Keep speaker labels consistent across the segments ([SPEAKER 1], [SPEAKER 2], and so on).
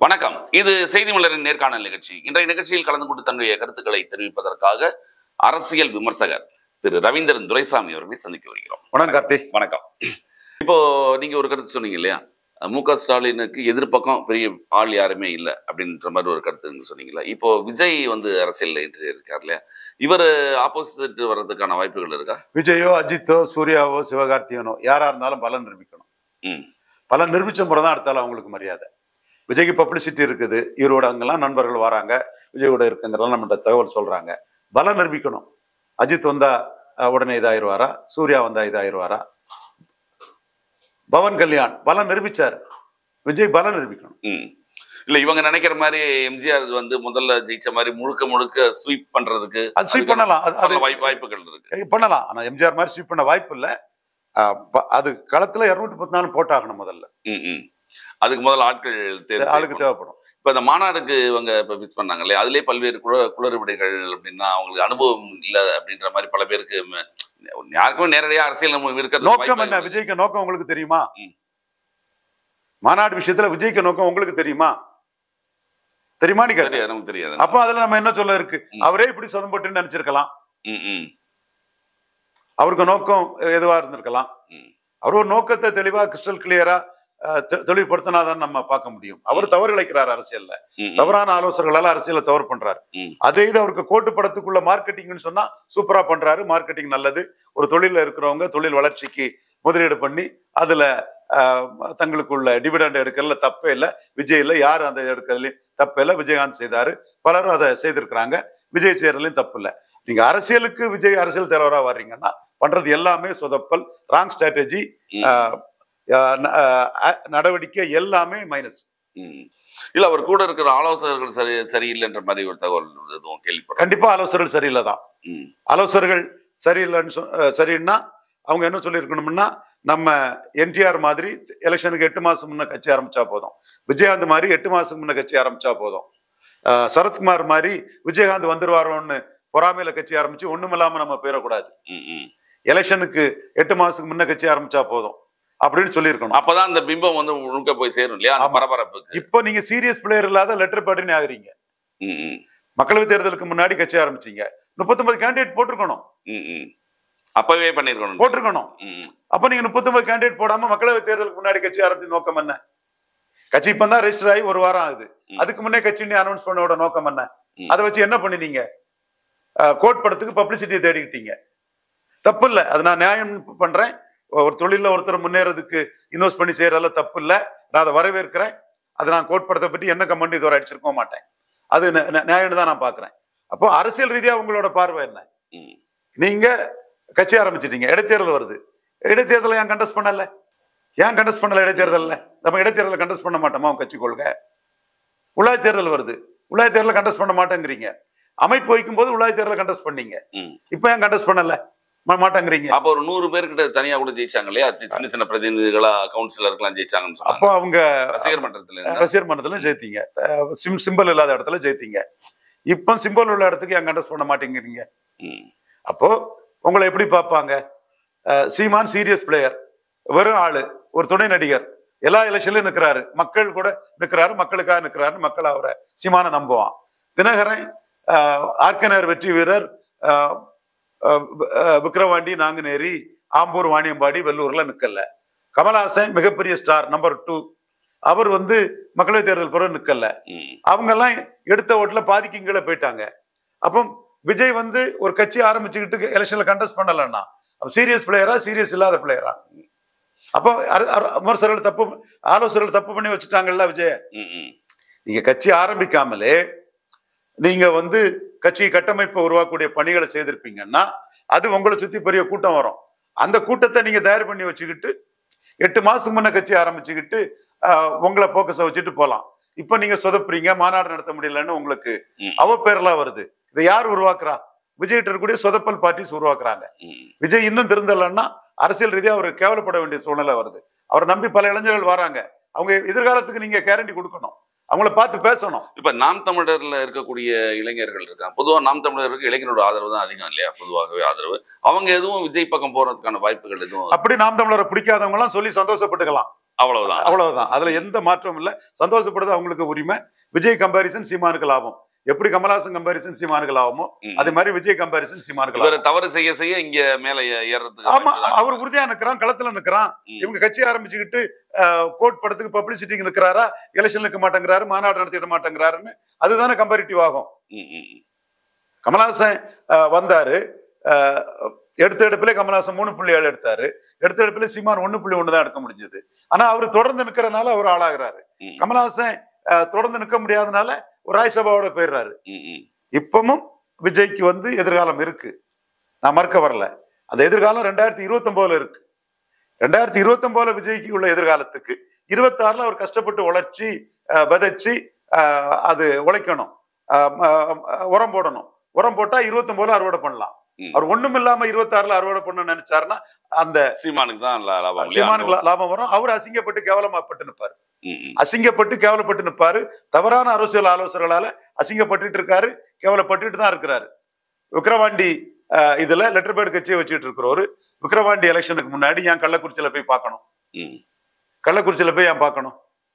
[SPEAKER 1] வணக்கம் இது செய்தி மலரின் நேர்காணல் நிகழ்ச்சி இன்றைய நிகழ்ச்சியில் கலந்து கொண்டு தன்னுடைய கருத்துக்களை தெரிவிப்பதற்காக அரசியல் விமர்சகர் திரு ரவீந்திரன் துரைசாமி அவர்களை சந்திக்க வருகிறோம்
[SPEAKER 2] வணக்கம் கார்த்தி
[SPEAKER 1] வணக்கம் இப்போ நீங்க ஒரு கருத்து சொன்னீங்க இல்லையா மு க ஸ்டாலினுக்கு எதிர்ப்பக்கம் பெரிய ஆள் யாருமே இல்லை அப்படின்ற மாதிரி ஒரு கருத்து நீங்க சொன்னீங்களா இப்போ விஜய் வந்து அரசியல்ல என்று இருக்கார் இல்லையா இவர் ஆப்போசிட் வர்றதுக்கான வாய்ப்புகள் இருக்கா
[SPEAKER 2] விஜயோ அஜித்தோ சூர்யாவோ சிவகார்த்திகனோ யாரா இருந்தாலும் பலன் நிரூபிக்கணும்
[SPEAKER 1] ம்
[SPEAKER 2] பலன் நிரூபிச்ச முறை தான் அடுத்தாலும் அவங்களுக்கு மரியாதை விஜய்க்கு பப்ளிசிட்டி இருக்குது ஈரோடு அங்கெல்லாம் நண்பர்கள் வராங்க விஜயோட இருக்குங்கிறதெல்லாம் நம்மகிட்ட தகவல் சொல்றாங்க பலம் நிரூபிக்கணும் அஜித் வந்தா அஹ், உடனே இதாயிருவாரா சூர்யா வந்தா இதாயிருவாரா பவன் கல்யாண் பலம் நிரூபிச்சார் விஜய் பலம் நிரூபிக்கணும்
[SPEAKER 1] ம் இல்ல இவங்க நினைக்கிற மாதிரி எம்ஜிஆர் வந்து முதல்ல ஜெயிச்ச மாதிரி முழுக்க முழுக்க ஸ்வீப் பண்றதுக்கு
[SPEAKER 2] அது ஸ்வீப் பண்ணலாம் அது- அது
[SPEAKER 1] அதுக்கான வாய்ப்பு- வாய்ப்புகள் இருக்கு
[SPEAKER 2] ஏய், பண்ணலாம் ஆனா எம்ஜிஆர் மாதிரி ஸ்வீப் பண்ண வாய்ப்பு இல்லை அது களத்துல இருநூத்தி பத்து நாள் போட்டாகணும் முதல்ல
[SPEAKER 1] ம், ம். அதுக்கு முதல்ல ஆட்கள் தேர்வு
[SPEAKER 2] ஆளுக்கு
[SPEAKER 1] செய்யப்படும்.
[SPEAKER 2] தேவைப்படும்
[SPEAKER 1] இப்ப இந்த மாநாடுக்கு இவங்க இப்ப பிக்ஸ் பண்ணாங்க இல்லையா அதுலயே பல்வேறு குள குளறுபடிகள் அப்படின்னா அவங்களுக்கு அனுபவம் இல்ல அப்படின்ற மாதிரி பல பேருக்கு ம- யாருக்குமே நேரடியா அரசியல் நம்ம இருக்கிறது
[SPEAKER 2] நோக்கம் என்ன விஜய்க்கு நோக்கம் உங்களுக்கு தெரியுமா
[SPEAKER 1] ம்.
[SPEAKER 2] மாநாடு விஷயத்துல விஜய்க்கு நோக்கம் உங்களுக்கு தெரியுமா தெரியுமான்னு கேட்டேன்
[SPEAKER 1] தெரியாது நமக்கு தெரியாது
[SPEAKER 2] அப்ப அதுல நம்ம என்ன சொல்ல இருக்கு
[SPEAKER 1] ம்.
[SPEAKER 2] அவரே இப்படி சொதம்பட்டுன்னு நினைச்சிருக்கலாம்
[SPEAKER 1] ம், ம்,
[SPEAKER 2] அவருக்கு நோக்கம் எதுவா இருந்திருக்கலாம்
[SPEAKER 1] ம்.
[SPEAKER 2] அவர் ஒரு நோக்கத்தை தெளிவா கிறிஸ்டல் கிளியரா தெளிவுபடுத்தினாதான் நம்ம பார்க்க முடியும் அவர் தவறு இழைக்கிறார் அரசியல்ல
[SPEAKER 1] ம், ம்.
[SPEAKER 2] தவறான ஆலோசனைகளால அரசியல தவறு பண்றாரு
[SPEAKER 1] ம்.
[SPEAKER 2] அதே இது அவருக்கு கோட்டு படத்துக்குள்ள மார்க்கெட்டிங்னு சொன்னா சூப்பரா பண்றாரு மார்க்கெட்டிங் நல்லது ஒரு தொழில இருக்கிறவங்க தொழில் வளர்ச்சிக்கு முதலீடு பண்ணி அதுல ஆஹ், தங்களுக்குள்ள டிவிடெண்ட் எடுக்கிறதுல தப்பே இல்லை விஜய் இல்லை யார் அந்த எடுக்கிறதுலையும் தப்பே இல்லை விஜயகாந்த் செய்தாரு பலரும் அதை செய்திருக்கிறாங்க விஜய் செய்யறதுலையும் தப்பு இல்லை நீங்க அரசியலுக்கு விஜய் அரசியல் தலைவரா வர்றீங்கன்னா பண்றது எல்லாமே சொதப்பல் ராங் ஸ்ட்ராட்டஜி
[SPEAKER 1] ம்,
[SPEAKER 2] நடவடிக்கை எல்லாமே மைனஸ்
[SPEAKER 1] ம். இல்ல அவர் கூட இருக்கிற ஆலோசகர்கள் சரி சரியில்லைன்ற மாதிரி ஒரு தகவல் எதுவும் கேள்விப்படுறேன்
[SPEAKER 2] கண்டிப்பா ஆலோசகர்கள் சரியில்லை தான்
[SPEAKER 1] ம்,
[SPEAKER 2] ஆலோசகர்கள் சரியில்லைன்னு சொ- அஹ் சரின்னா அவங்க என்ன சொல்லியிருக்கணும்னா நம்ம என்டிஆர் மாதிரி எலெக்ஷனுக்கு எட்டு மாசம் முன்ன கட்சி ஆரம்பிச்சா போதும் விஜயகாந்த் மாதிரி எட்டு மாசம் முன்ன கட்சி ஆரம்பிச்சா போதும் அஹ் சரத்குமார் மாதிரி விஜயகாந்த் வந்துருவாரோன்னு பொறாமையில கட்சி ஆரம்பிச்சு ஒண்ணுமில்லாம நம்ம போயிடக்கூடாது
[SPEAKER 1] ம், ம்.
[SPEAKER 2] எலெக்ஷனுக்கு எட்டு மாசத்துக்கு முன்ன கட்சி ஆரம்பிச்சா போதும் அப்படின்னு சொல்லியிருக்கணும்
[SPEAKER 1] அப்பதான் அந்த பிம்பம் வந்து முழுக்க போய் சேரும் இல்லையா அந்த
[SPEAKER 2] ஆமா.
[SPEAKER 1] பரபரப்புக்கு
[SPEAKER 2] இப்போ நீங்க சீரியஸ் பிளேயர் இல்லாத லெட்டர் பேட்டர்னே ஆகுறீங்க
[SPEAKER 1] ம், ம்,
[SPEAKER 2] மக்களவைத் தேர்தலுக்கு முன்னாடி கட்சி ஆரம்பிச்சீங்க முப்பத்தொன்பது கேண்டிடேட் போட்டிருக்கணும்
[SPEAKER 1] ம், ம். அப்பவே பண்ணிருக்கணும்
[SPEAKER 2] போட்டிருக்கணும்
[SPEAKER 1] ம்,
[SPEAKER 2] அப்ப நீங்க முப்பத்தொன்பது கேண்டிடேட் போடாம மக்களவை தேர்தலுக்கு முன்னாடி கட்சி ஆரம்பிச்ச நோக்கம் என்ன கட்சி இப்ப தான் ரெஜிஸ்டர் ஆகி ஒரு வாரம் ஆகுது
[SPEAKER 1] ம்.
[SPEAKER 2] அதுக்கு முன்னே கட்சி அனௌன்ஸ் பண்ணோட நோக்கம் என்ன
[SPEAKER 1] ம்.
[SPEAKER 2] அதை வச்சு என்ன பண்ணினீங்க அஹ், கோட் படத்துக்கு பப்ளிசிட்டியை தேடிக்கிட்டீங்க தப்பு இல்லை அது நான் நியாயம் பண்றேன் ஒரு தொழில ஒருத்தர் முன்னேறதுக்கு இன்வெஸ்ட் பண்ணி செய்யறதுல தப்பு இல்லை நான் அதை வரவேற்கிறேன் அது நான் கோட் படத்தை பற்றி என்ன கமெண்ட் இதுவரை அடிச்சிருக்க மாட்டேன் அது ந- ந- நியாயம்னு தான் நான் பார்க்கிறேன் அப்போ அரசியல் ரீதியா உங்களோட பார்வை என்ன
[SPEAKER 1] ம்.
[SPEAKER 2] நீங்க கட்சி ஆரம்பிச்சிட்டீங்க இடைத்தேர்தல் வருது இடைத்தேர்தலை ஏன் கண்டஸ்ட் பண்ணல ஏன் கண்டஸ்ட் பண்ணல இடைத்தேர்தல்ல நம்ம இடைத்தேர்தலை கண்டஸ்ட் பண்ண மாட்டோமா உங்க கட்சி கொள்கை உள்ளாட்சி தேர்தல் வருது உள்ளாட்சி தேர்தலை கண்டஸ்ட் பண்ண மாட்டேங்கிறீங்க அமைப்பு வைக்கும் போது உள்ளாட்சி தேர்தலை கண்டஸ்ட் பண்ணீங்க
[SPEAKER 1] ம்.
[SPEAKER 2] இப்போ ஏன் கண்டஸ்ட் பண்ணல மா- மாட்டேங்கிறீங்க
[SPEAKER 1] அப்ப ஒரு நூறு பேர்கிட்ட தனியா கூட ஜெயிச்சாங்க இல்லையா சி- சின்ன சின்ன பிரதிநிதிகளா கவுன்சிலருக்கெல்லாம் ஜெயிச்சாங்கன்னு சொன்னாங்க
[SPEAKER 2] அப்போ அவங்க
[SPEAKER 1] ரசிகர் மன்றத்துல இருந்தா.
[SPEAKER 2] ரசிகர் மன்றத்துல ஜெயித்தீங்க அஹ் சிம் சிம்பல் இல்லாத இடத்துல ஜெயித்தீங்க இப்போ சிம்பல் உள்ள இடத்துக்கு ஏன் கண்டஸ்ட் பண்ண மாட்டேங்கிறீங்க
[SPEAKER 1] ம்,
[SPEAKER 2] அப்போ உங்களை எப்படி பார்ப்பாங்க அஹ் சீமான் சீரியஸ் பிளேயர் வெறும் ஆளு ஒரு துணை நடிகர் எல்லா எலெக்ஷன்லயும் நிற்கிறாரு மக்கள் கூட நிற்கிறாரு மக்களுக்காக நிற்கிறாரு மக்கள் அவரை சீமான நம்புவான் தினகரன் அஹ், ஆர்கனர் வெற்றி வீரர் அஹ், அஹ், அஹ், விக்கிரவாண்டி நாங்குநேரி ஆம்பூர் வாணியம்பாடி வெள்ளூர்ல நிக்கல கமலஹாசன் மிகப்பெரிய ஸ்டார் நம்பர் டூ அவர் வந்து மக்களவைத் தேர்தல் பிறகு நிக்கல
[SPEAKER 1] ம்,
[SPEAKER 2] அவங்கெல்லாம் எடுத்த ஓட்டுல பாதிக்கு கீழே போயிட்டாங்க அப்போ விஜய் வந்து ஒரு கட்சி ஆரம்பிச்சுக்கிட்டு எலெக்ஷன்ல கண்டஸ்ட் பண்ணலன்னா சீரியஸ் பிளேயரா சீரியஸ் இல்லாத பிளேயரா அப்போ அர- அர- விமர்சகர்கள் தப்பு ஆலோசகர்கள் தப்பு பண்ணி வச்சுட்டாங்கல்ல விஜய
[SPEAKER 1] ம், ம்.
[SPEAKER 2] நீங்க கட்சி ஆரம்பிக்காமலே நீங்க வந்து கட்சி கட்டமைப்பை உருவாக்கக்கூடிய பணிகளை செய்திருப்பீங்கன்னா அது உங்களை சுத்தி பெரிய கூட்டம் வரும் அந்த கூட்டத்தை நீங்க தயார் பண்ணி வச்சுக்கிட்டு எட்டு மாசத்துக்கு முன்ன கட்சி ஆரம்பிச்சுக்கிட்டு ஆஹ், உங்களை போக்கஸை வச்சுட்டு போலாம் இப்ப நீங்க சொதப்புறீங்க மாநாடு நடத்த முடியலன்னு உங்களுக்கு
[SPEAKER 1] ம்.
[SPEAKER 2] அவ பேரெல்லாம் வருது இதை யார் உருவாக்குறா விஜய் இருக்கக்கூடிய சொதப்பல் பார்ட்டிஸ் உருவாக்குறாங்க
[SPEAKER 1] ம்.
[SPEAKER 2] விஜய் இன்னும் திருந்தலன்னா அரசியல் ரீதியா அவர் கேவலப்பட வேண்டிய சூழ்நிலை வருது அவரை நம்பி பல இளைஞர்கள் வராங்க அவங்க எதிர்காலத்துக்கு நீங்க கேரண்டி கொடுக்கணும் அவங்கள பார்த்து பேசணும்
[SPEAKER 1] இப்ப நாம் தமிழர்ல இருக்கக்கூடிய இளைஞர்கள் இருக்காங்க பொதுவா நாம் தமிழருக்கு இளைஞரோட ஆதரவு தான் அதிகம் இல்லையா பொதுவாகவே ஆதரவு அவங்க எதுவும் விஜய் பக்கம் போறதுக்கான வாய்ப்புகள் எதுவும்
[SPEAKER 2] அப்படி நாம் தமிழரை பிடிக்காதவங்க எல்லாம் சொல்லி சந்தோஷப்பட்டுக்கலாம்
[SPEAKER 1] அவ்வளவுதான்
[SPEAKER 2] அவ்வளவுதான் அதுல எந்த மாற்றமும் இல்ல சந்தோஷப்படுறது அவங்களுக்கு உரிமை விஜய் கம்பாரிசன் சீமானுக்கு லாபம் எப்படி கமலஹாசன் கம்பாரிசன் சீமானுக்கு லாபமோ
[SPEAKER 1] ம்.
[SPEAKER 2] அதே மாதிரி விஜய் கம்பாரிசன் சீமானுக்கு
[SPEAKER 1] இவர்
[SPEAKER 2] லாபம்
[SPEAKER 1] தவறு செய்ய செய்ய இங்க மேல ஏ- ஏறதுக்கு
[SPEAKER 2] ஆமா
[SPEAKER 1] வாய்ப்பு தான்.
[SPEAKER 2] அவர் உறுதியா நிக்கிறான் களத்துல நிக்கிறான்
[SPEAKER 1] ம்.
[SPEAKER 2] இவங்க கட்சி ஆரம்பிச்சுக்கிட்டு கோட் படத்துக்கு பப்ளிசிட்டிக்கு நிக்கிறாரா எலெக்ஷன் நிற்க மாட்டேங்கிறாரு மாநாடு நடத்திட மாட்டேங்கிறாருன்னு அதுதானே கம்பேரிட்டிவ் ஆகும்
[SPEAKER 1] ம், ம், ம்.
[SPEAKER 2] கமலஹாசன் அஹ், வந்தாரு அஹ், எடுத்த எடுப்புல கமலஹாசன் மூணு புள்ளி ஏழு எடுத்தாரு எடுத்த எடுப்புல சீமான் ஒண்ணு புள்ளி ஒண்ணு தான் எடுக்க முடிஞ்சது ஆனா அவர் தொடர்ந்து நிக்கிறனால அவர் ஆளாகிறாரு
[SPEAKER 1] ம்.
[SPEAKER 2] கமலஹாசன் அஹ், தொடர்ந்து நிக்க முடியாதனால ஒரு ராஜ்சபாவோட போயிடுறாரு
[SPEAKER 1] ம், ம்.
[SPEAKER 2] இப்பவும் விஜய்க்கு வந்து எதிர்காலம் இருக்கு நான் மறுக்க வரல அந்த எதிர்காலம் ரெண்டாயிரத்தி இருபத்தி இருக்கு ரெண்டாயிரத்தி இருபத்தி விஜய்க்கு உள்ள எதிர்காலத்துக்கு இருபத்தாறுல அவர் கஷ்டப்பட்டு உழைச்சி அஹ், விதைச்சு அஹ், அது உழைக்கணும் அஹ், அஹ், உரம் போடணும் உரம் போட்டா இருபத்தொன்பதுல அறுவடை பண்ணலாம்
[SPEAKER 1] ம்.
[SPEAKER 2] அவர் ஒண்ணும் இல்லாம இருபத்தாறுல அறுவடை பண்ண நினைச்சாருன்னா அந்த
[SPEAKER 1] சீமானுக்கு தான் லா- லாபம் இல்லையா?
[SPEAKER 2] சீமானுக்கு லா- லாபம் வரும் அவர் அசிங்கப்பட்டு கேவலமாப்பட்டு நிற்பாரு
[SPEAKER 1] ம், ம்.
[SPEAKER 2] அசிங்கப்பட்டு கேவலப்பட்டு நிற்பாரு தவறான அரசியல் ஆலோசகர்களால அசிங்கப்பட்டுட்டு இருக்காரு கேவலப்பட்டுட்டு தான் இருக்கிறாரு விக்கிரவாண்டி அஹ், இதுல லெட்டர் பேட் கட்சியை வச்சுட்டு இருக்கிறவரு விக்கிரவாண்டி எலெக்ஷனுக்கு முன்னாடி ஏன் கள்ளக்குறிச்சியில போய் பார்க்கணும்
[SPEAKER 1] ம்,
[SPEAKER 2] கள்ளக்குறிச்சியில போய் ஏன் பார்க்கணும்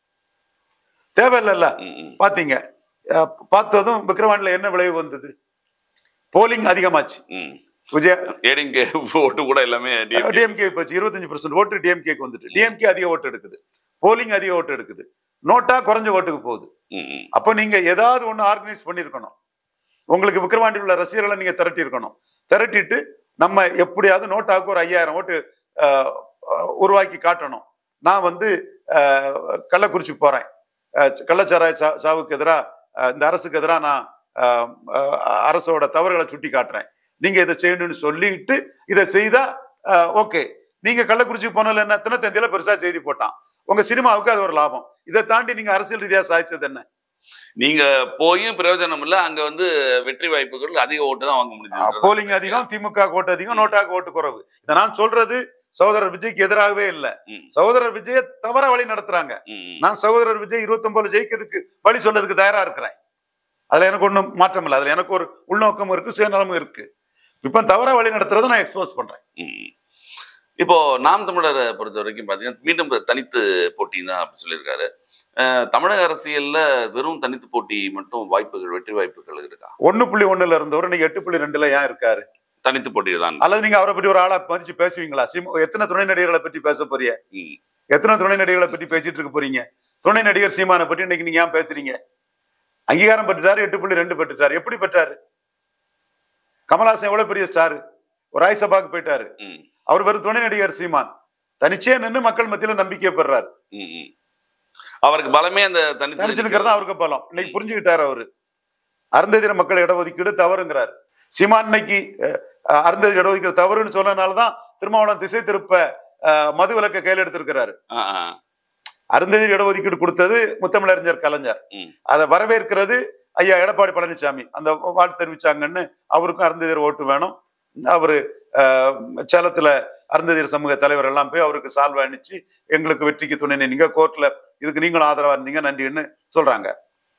[SPEAKER 2] தேவையில்லைல்ல
[SPEAKER 1] ம், ம்.
[SPEAKER 2] பாத்தீங்க அஹ், பார்த்ததும் விக்கிரவாண்டில என்ன விளைவு வந்தது போலிங் அதிகமாச்சு
[SPEAKER 1] ம்.
[SPEAKER 2] விஜய
[SPEAKER 1] ஏடிஎம்கே ஓட்டு கூட எல்லாமே DMK.
[SPEAKER 2] டிஎம்கே போச்சு இருபத்தஞ்சு பர்சன்ட் ஓட்டு டிஎம்கேக்கு வந்துட்டு டிஎம்கே அதிக ஓட்டு எடுக்குது போலிங் அதிக ஓட்டு எடுக்குது நோட்டா குறைஞ்ச ஓட்டுக்கு போகுது
[SPEAKER 1] ம், ம்.
[SPEAKER 2] அப்போ நீங்க ஏதாவது ஒண்ணு ஆர்கனைஸ் பண்ணிருக்கணும் உங்களுக்கு விக்கிரவாண்டியில் உள்ள ரசிகர்களை நீங்க திரட்டி இருக்கணும் திரட்டிட்டு நம்ம எப்படியாவது நோட்டாவுக்கு ஒரு ஐயாயிரம் ஓட்டு அஹ், அஹ், உருவாக்கி காட்டணும் நான் வந்து அஹ், கள்ளக்குறிச்சி போறேன் அஹ், கள்ளச்சாராய சா- சாவுக்கு எதிராக இந்த அரசுக்கு எதிராக நான் அஹ், அஹ், அரசோட தவறுகளை சுட்டி காட்டுறேன் நீங்க இதை செய்யணும்னு சொல்லிட்டு இதை செய்தா ஓகே நீங்க கள்ளக்குறிச்சிக்கு போனதுல என்ன தினத்தந்தியில பெருசா செய்தி போட்டான் உங்க சினிமாவுக்கு அது ஒரு லாபம் இதை தாண்டி நீங்க அரசியல் ரீதியா சாதிச்சது என்ன
[SPEAKER 1] நீங்க போயும் பிரயோஜனம் இல்ல அங்க வந்து வெற்றி வாய்ப்புகள் அதிக ஓட்டு தான் வாங்க முடிஞ்சது
[SPEAKER 2] போலிங் அதிகம் திமுக ஓட்டு அதிகம் நோட்டாக்கு ஓட்டு குறைவு இதை நான் சொல்றது சகோதரர் விஜய்க்கு எதிராகவே இல்ல
[SPEAKER 1] ம்.
[SPEAKER 2] சகோதரர் விஜய தவற வழி நடத்துறாங்க
[SPEAKER 1] ம், ம்.
[SPEAKER 2] நான் சகோதரர் விஜய் இருபத்தொன்பதுல ஜெயிக்கிறதுக்கு வழி சொல்றதுக்கு தயாரா இருக்கிறேன் அதுல எனக்கு ஒண்ணும் மாற்றம் இல்லை அதுல எனக்கு ஒரு உள்நோக்கம் இருக்கு சுயநலமும் இருக்கு இப்ப தவற வழி நடத்துறதை நான் எக்ஸ்போஸ் பண்றேன்
[SPEAKER 1] ம். இப்போ நாம் தமிழரை பொறுத்த வரைக்கும் பாத்தீங்கன்னா மீண்டும் தனித்து போட்டி தான் அப்படி சொல்லியிருக்காரு அஹ், தமிழக அரசியல்ல வெறும் தனித்து போட்டி மட்டும் வாய்ப்புகள் வெற்றி வாய்ப்புகள் இருக்கா
[SPEAKER 2] ஒண்ணு புள்ளி ஒண்ணுல இருந்தவர் இன்னைக்கு எட்டு புள்ளி ரெண்டுல ஏன் இருக்காரு
[SPEAKER 1] தனித்து போட்டி தான்
[SPEAKER 2] அல்லது நீங்க அவரை பற்றி ஒரு ஆளா மதிச்சு பேசுவீங்களா சிம் எத்தனை துணை நடிகர்களை பற்றி பேச போறீங்க
[SPEAKER 1] ம்.
[SPEAKER 2] எத்தனை துணை நடிகர்களை பற்றி பேசிட்டு இருக்க போறீங்க துணை நடிகர் சீமானை பற்றி இன்னைக்கு நீங்க ஏன் பேசுறீங்க அங்கீகாரம் பெற்றுட்டாரு எட்டு புள்ளி ரெண்டு பெற்றுட்டாரு எப்படி பெற்றாரு கமல்ஹாசன் எவ்வளவு பெரிய ஸ்டார் ஒரு ராஜ்சபாக்கு போயிட்டாரு
[SPEAKER 1] ம்.
[SPEAKER 2] அவர் வெறும் துணை நடிகர் சீமான் தனிச்சே நின்று மக்கள் மத்தியில நம்பிக்கை பெறாரு
[SPEAKER 1] ம், ம். அவருக்கு பலமே அந்த
[SPEAKER 2] தனிச்சு
[SPEAKER 1] தனித்து
[SPEAKER 2] நிற்கிறது அவருக்கு பலம் இன்னைக்கு புரிஞ்சுக்கிட்டாரு அவரு அருந்ததிர மக்கள் இடஒதுக்கீடு தவறுங்கிறார் சீமான் இன்னைக்கு அஹ், அஹ், அருந்ததி இடஒதுக்கீடு தவறுன்னு சொன்னதுனாலதான் திருமாவளவன் திசை திருப்ப அஹ், மது விலக்க கையில் எடுத்திருக்கிறாரு
[SPEAKER 1] ஆ, ஆ.
[SPEAKER 2] அருந்ததி இடஒதுக்கீடு கொடுத்தது முத்தமிழறிஞர் கலைஞர்
[SPEAKER 1] ம்.
[SPEAKER 2] அதை வரவேற்கிறது ஐயா எடப்பாடி பழனிசாமி அந்த வாழ்த்து தெரிவிச்சாங்கன்னு அவருக்கும் அருந்ததியர் ஓட்டு வேணும் அவரு அஹ், சேலத்துல அருந்ததியர் சமூக தலைவர் எல்லாம் போய் அவருக்கு சால்வை அணிச்சு எங்களுக்கு வெற்றிக்கு துணை நீங்க கோர்ட்ல இதுக்கு நீங்களும் ஆதரவா இருந்தீங்க நன்றின்னு சொல்றாங்க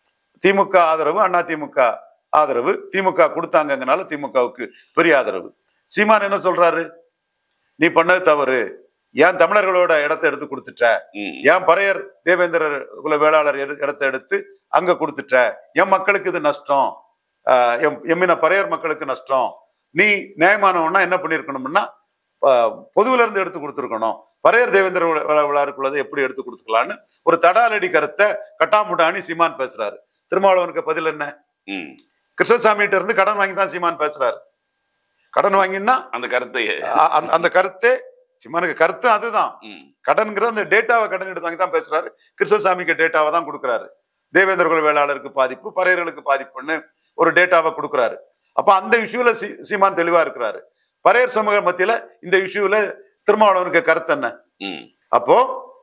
[SPEAKER 2] திமுக ஆதரவு அண்ணா திமுக ஆதரவு திமுக கொடுத்தாங்கங்கனால திமுகவுக்கு பெரிய ஆதரவு சீமான் என்ன சொல்றாரு நீ பண்ணது தவறு ஏன் தமிழர்களோட இடத்தை எடுத்து கொடுத்துட்ட
[SPEAKER 1] ம்.
[SPEAKER 2] ஏன் பறையர் தேவேந்திரர் குல வேளாளர் எடு- இடத்தை எடுத்து அங்க கொடுத்துட்ட என் மக்களுக்கு இது நஷ்டம் ஆஹ் எம் எம்மின பறையர் மக்களுக்கு நஷ்டம் நீ நியாயமானவன்னா என்ன பண்ணிருக்கணும்னா ஆஹ் பொதுவுல இருந்து எடுத்து கொடுத்துருக்கணும் பறையர் தேவேந்திர விழா- விழா- விழாவுக்குள்ளதை எப்படி எடுத்து கொடுத்துக்கலான்னு ஒரு தடாலடி கருத்தை கட்டாமுட்டாணி சீமான் பேசுறாரு திருமாவளவனுக்கு பதில் என்ன
[SPEAKER 1] ம்.
[SPEAKER 2] கிருஷ்ணசாமிகிட்ட இருந்து கடன் வாங்கி தான் சீமான் பேசுறாரு கடன் வாங்கினா
[SPEAKER 1] அந்த கருத்தை
[SPEAKER 2] அ- அந்த- அந்த கருத்தே சீமானுக்கு கருத்து அதுதான்
[SPEAKER 1] ம்.
[SPEAKER 2] கடன்கிற அந்த டேட்டாவை கடன் எடுத்து வாங்கி தான் பேசுறாரு கிருஷ்ணசாமிக்கு டேட்டாவை தான் கொடுக்குறாரு தேவேந்திர குல வேளாளருக்கு பாதிப்பு பறையர்களுக்கு பாதிப்புன்னு ஒரு டேட்டாவை கொடுக்குறாரு அப்ப அந்த இஷ்யூல சீ சீமான் தெளிவா இருக்கிறாரு பறையர் சமூக மத்தியில இந்த இஷ்யூல திருமாவளவனுக்கு கருத்து என்ன
[SPEAKER 1] ம்.
[SPEAKER 2] அப்போ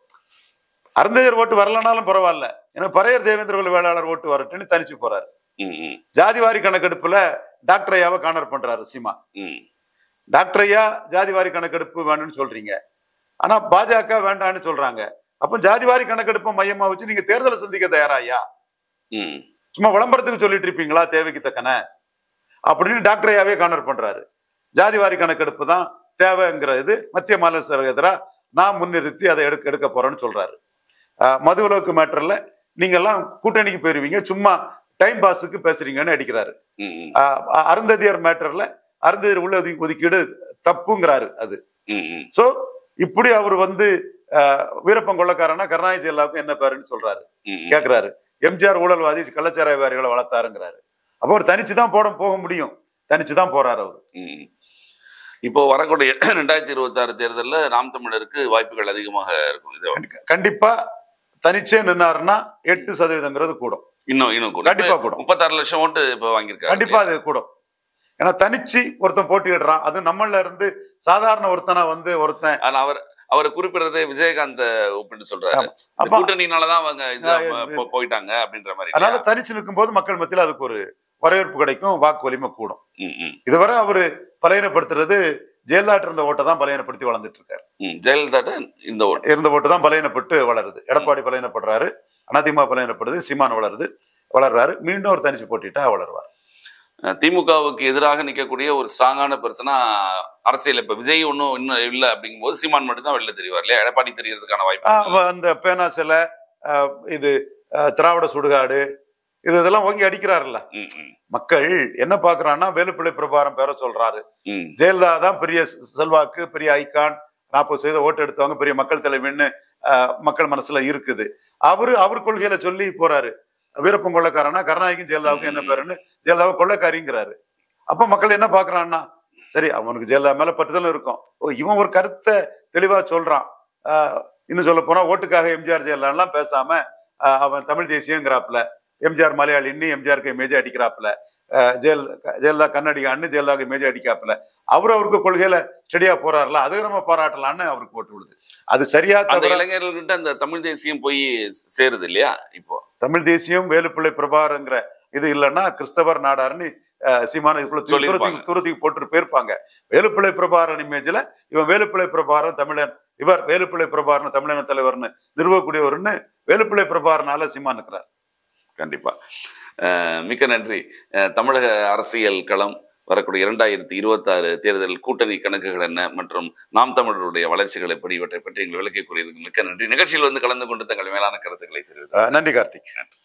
[SPEAKER 2] அருந்ததியர் ஓட்டு வரலனாலும் பரவாயில்ல ஏன்னா பறையர் தேவேந்திர குல வேளாளர் ஓட்டு வரட்டுன்னு தனிச்சு போறாரு
[SPEAKER 1] ம். ம்.
[SPEAKER 2] ஜாதிவாரி கணக்கெடுப்புல டாக்டர் ஐயாவை காணர் பண்றாரு சீமான்
[SPEAKER 1] ம்.
[SPEAKER 2] டாக்டர் ஐயா ஜாதிவாரி கணக்கெடுப்பு வேணும்னு சொல்றீங்க ஆனா பாஜக வேண்டாம்னு சொல்றாங்க அப்ப ஜாதிவாரி கணக்கெடுப்பை மையமா வச்சு நீங்க தேர்தலை சந்திக்க தயாரா ஐயா
[SPEAKER 1] ம்.
[SPEAKER 2] சும்மா விளம்பரத்துக்கு சொல்லிட்டு இருப்பீங்களா தேவைக்கு தக்கன அப்படின்னு டாக்டர் ஐயாவே கார்னர் பண்றாரு ஜாதிவாரி கணக்கெடுப்பு தான் தேவைங்கிற இது மத்திய மாநில அரசுக்கு எதிராக நான் முன்னிறுத்தி அதை எடுக்க எடுக்க போறேன்னு சொல்றாரு அஹ், மதுவிலக்கு மேட்டர்ல நீங்க எல்லாம் கூட்டணிக்கு போயிருவீங்க சும்மா டைம் பாஸுக்கு பேசுறீங்கன்னு அடிக்கிறாரு
[SPEAKER 1] ம், ம்,
[SPEAKER 2] அஹ், அ- அருந்ததியர் மேட்டர்ல அருந்ததியர் உள்ள ஒதுக்கி- ஒதுக்கீடு தப்புங்கிறாரு அது
[SPEAKER 1] ம், ம்.
[SPEAKER 2] சோ இப்படி அவர் வந்து அஹ், வீரப்பன் கொள்ளக்காரனா கருணாநிதி ஜெயலலிதாவுக்கும் என்ன பேருன்னு சொல்றாரு
[SPEAKER 1] ம், ம்.
[SPEAKER 2] கேக்குறாரு எம்ஜிஆர் ஊழல்வாதி கள்ளச்சார வியாபாரிகளை வளர்த்தாருங்கிறாரு அப்போ அவர் தனிச்சு தான் போட போக முடியும் தனிச்சு தான் போறாரு அவர்
[SPEAKER 1] ம். இப்போ வரக்கூடிய ரெண்டாயிரத்தி இருபத்தி ஆறு தேர்தல்ல நாம் தமிழருக்கு வாய்ப்புகள் அதிகமாக இருக்கும் இது
[SPEAKER 2] கண்டிப்பா தனிச்சே நின்னாருன்னா எட்டு சதவீதங்கிறது கூடும்
[SPEAKER 1] இன்னும் இன்னும் கூட
[SPEAKER 2] கண்டிப்பா கூடும்
[SPEAKER 1] முப்பத்தாறு லட்சம் ஓட்டு இப்போ வாங்கியிருக்காரு
[SPEAKER 2] கண்டிப்பா அது கூடும் ஏன்னா தனிச்சு ஒருத்தன் போட்டியிடுறான் அது நம்மள இருந்து சாதாரண ஒருத்தனா வந்து ஒருத்தன்
[SPEAKER 1] ஆனா அவர் அவர் குறிப்பிடுறதே விஜயகாந்த் ஒப்பிட்டு சொல்றாரு
[SPEAKER 2] ஆமா.
[SPEAKER 1] இந்த
[SPEAKER 2] அப்ப
[SPEAKER 1] கூட்டணினாலதான் அவங்க இது
[SPEAKER 2] ஆ,
[SPEAKER 1] அவங்க
[SPEAKER 2] இது-
[SPEAKER 1] போ- போயிட்டாங்க அப்படின்ற மாதிரி
[SPEAKER 2] அதனால
[SPEAKER 1] இல்லையா?
[SPEAKER 2] தனிச்சு நிற்கும் போது மக்கள் மத்தியில் அதுக்கு ஒரு வரவேற்பு கிடைக்கும் வாக்கு வலிமை கூடும்
[SPEAKER 1] ம், ம்,
[SPEAKER 2] இதுவரை அவரு பலையனப்படுத்துறது ஜெயலலிதா இருந்த ஓட்டை தான் பலையனப்படுத்தி வளர்ந்துட்டு இருக்காரு
[SPEAKER 1] ம். ஜெயலலிதாட்ட இந்த ஓட்டு
[SPEAKER 2] இருந்த ஓட்டு தான் பலையனப்பட்டு வளருது எடப்பாடி பலையனப்படுறாரு அதிமுக பலையனப்படுது சீமான் வளருது வளர்றாரு மீண்டும் ஒரு தனிச்சு போட்டிட்டா வளருவார்
[SPEAKER 1] அஹ் திமுகவுக்கு எதிராக நிக்கக்கூடிய ஒரு ஸ்ட்ராங்கான பர்சனா அரசியல் இப்ப விஜய் ஒன்றும் இன்னும் இல்ல அப்படிங்கும்போது சீமான் மட்டும் தான் வெளில தெரிவார் இல்லையா எடப்பாடி தெரியறதுக்கான வாய்ப்பு
[SPEAKER 2] ஆஹ் அவ அந்த பேனா சிலை ஆஹ் இது ஆஹ் திராவிட சுடுகாடு இது இதெல்லாம் ஓங்கி அடிக்கிறாருல்ல
[SPEAKER 1] ம், ம்,
[SPEAKER 2] மக்கள் என்ன பாக்குறான்னா வேலுப்பிள்ளை பிரபாரம் பேர சொல்றாரு
[SPEAKER 1] ம்,
[SPEAKER 2] ஜெயலலிதா தான் பெரிய செ- செல்வாக்கு பெரிய ஐகான் நாற்பது சதவீத ஓட்டு எடுத்தவங்க பெரிய மக்கள் தலைவன்னு ஆஹ், மக்கள் மனசுல இருக்குது அவரு அவர் கொள்கையில சொல்லி போறாரு வீரப்பன் கொள்ளக்காரனா கருணாநிதிக்கும் ஜெயலலிதாவுக்கும் என்ன பேருன்னு ஜெயலலிதாவை கொள்ளக்காரிங்கிறாரு அப்ப மக்கள் என்ன பாக்குறான்னா சரி அவனுக்கு ஜெயலலிதா மேல பட்டுதலும் இருக்கும் ஓ இவன் ஒரு கருத்தை தெளிவா சொல்றான் ஆஹ், இன்னும் சொல்ல போனா ஓட்டுக்காக எம்ஜிஆர் ஜெயலலிதாலாம் பேசாம ஆஹ், அவன் தமிழ் தேசியங்கிறாப்புல எம்ஜிஆர் மலையாளின்னு எம்ஜிஆருக்கு இமேஜ் அடிக்கிறாப்புல ஆஹ், ஜெயலலிதா ஜெயலலிதா கண்ணடிகான்னு ஜெயலலிதாவுக்கு இமேஜ் அடிக்காப்புல அவரு அவருக்கு கொள்கையில ஸ்டெடியா போறாருல அது நம்ம பாராட்டலாம்னு அவருக்கு ஓட்டு விடுது அது சரியா
[SPEAKER 1] அந்த
[SPEAKER 2] தவிர
[SPEAKER 1] இளைஞர்கள்கிட்ட அந்த தமிழ் தேசியம் போய் சேருது இல்லையா இப்போ
[SPEAKER 2] தமிழ் தேசியம் வேலுப்பிள்ளை பிரபாருங்கிற இது இல்லைன்னா கிறிஸ்தவர் நாடாருன்னு அஹ், சீமான இதுக்குள்ள தூ-
[SPEAKER 1] சொல்லியிருப்பாங்க.
[SPEAKER 2] தூரத்துக்கு தூரத்துக்கு போட்டு போயிருப்பாங்க வேலுப்பிள்ளை பிரபாரன் இமேஜ்ல இவன் வேலுப்பிள்ளை பிரபாரன் தமிழன் இவர் வேலுப்பிள்ளை பிரபாரன் தமிழன தலைவர்னு நிறுவக்கூடியவர்னு வேலுப்பிள்ளை பிரபாரனால சீமான் இருக்கிறார்
[SPEAKER 1] கண்டிப்பா அஹ் மிக்க நன்றி அஹ் தமிழக அரசியல் களம் வரக்கூடிய இரண்டாயிரத்தி இருபத்தாறு தேர்தல் கூட்டணி கணக்குகள் என்ன மற்றும் நாம் தமிழருடைய வளர்ச்சிகள் எப்படி இவற்றை பற்றி எங்கள் விளக்கி கூறியதுக்கு மிக்க நன்றி நிகழ்ச்சியில் வந்து கலந்து கொண்டு தங்கள் மேலான கருத்துக்களை தெரிவித்தார்
[SPEAKER 2] அஹ், நன்றி கார்த்திக்